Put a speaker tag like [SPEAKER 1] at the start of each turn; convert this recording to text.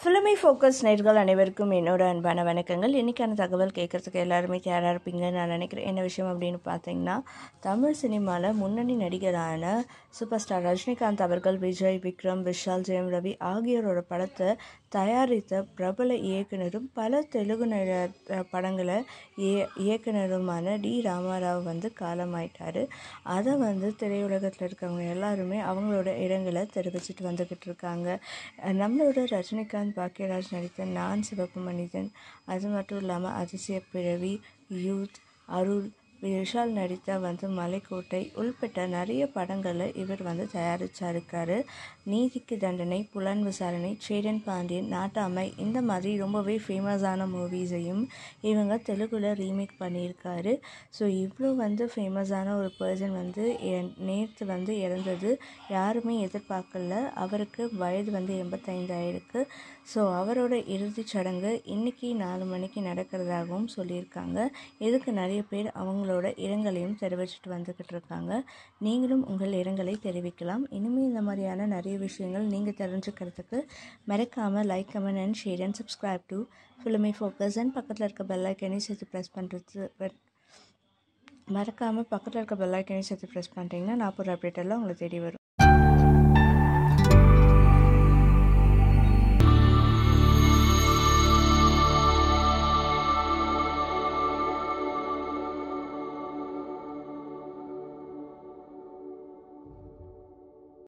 [SPEAKER 1] filmy focus நேர்கள் அனைவருக்கும் என்னோட அன்பான வணக்கங்கள் இன்றைக்கான தகவல் கேட்குறதுக்கு எல்லாருமே தயாராக இருப்பீங்கன்னு நான் நினைக்கிறேன் என்ன விஷயம் அப்படின்னு பார்த்தீங்கன்னா தமிழ் சினிமாவில் முன்னணி நடிகரான சூப்பர் ஸ்டார் ரஜினிகாந்த் அவர்கள் விஜய் விக்ரம் விஷால் ஜெயம் ரவி ஆகியோரோட படத்தை தயாரித்த பிரபல இயக்குனரும் பல தெலுங்கு நட படங்களை இய இயக்குனருமான டி ராமாராவ் வந்து காலமாயிட்டார் அதை வந்து திரையுலகத்தில் இருக்கவங்க எல்லாருமே அவங்களோட இரங்கலை தெரிவிச்சிட்டு வந்துக்கிட்டு இருக்காங்க அஹ் நம்மளோட ரஜினிகாந்த் பாக்கியராஜ் நடித்த நான் சிவப்பு மனிதன் அது மட்டும் இல்லாமல் அதிசய பிறவி யூத் அருள் விஷால் நடித்த வந்து மலைக்கோட்டை உள்பட்ட நிறைய படங்களை இவர் வந்து தயாரிச்சிருக்காரு நீதிக்கு தண்டனை புலன் விசாரணை சேரன் பாண்டியன் நாட்டாமை இந்த மாதிரி ரொம்பவே ஃபேமஸான மூவிஸையும் இவங்க தெலுங்குல ரீமேக் பண்ணியிருக்காரு ஸோ இவ்வளோ வந்து ஃபேமஸான ஒரு பர்சன் வந்து நேற்று வந்து இறந்தது யாருமே எதிர்பார்க்கல அவருக்கு வயது வந்து எண்பத்தைந்து ஆயிருக்கு ஸோ அவரோட இறுதிச் சடங்கு இன்னைக்கு நாலு மணிக்கு நடக்கிறதாகவும் சொல்லியிருக்காங்க இதுக்கு நிறைய பேர் அவங்களோட இரங்கலையும் தெரிவிச்சிட்டு வந்துக்கிட்டு இருக்காங்க நீங்களும் உங்கள் இரங்கலை தெரிவிக்கலாம் இனிமேல் இந்த மாதிரியான நிறைய விஷயங்கள் நீங்கள் தெரிஞ்சுக்கிறதுக்கு மறக்காமல் like comment and share and subscribe to filmy focus and பக்கத்தில் இருக்க பெல் ஐக்கனையும் சேர்த்து ப்ரெஸ் பண்ணுறது மறக்காமல் பக்கத்தில் இருக்க பெல் ஐக்கனையும் சேர்த்து ப்ரெஸ் பண்ணிட்டீங்கன்னா நான் போகிற அப்டேட் எல்லாம் உங்களை தேடி வரும்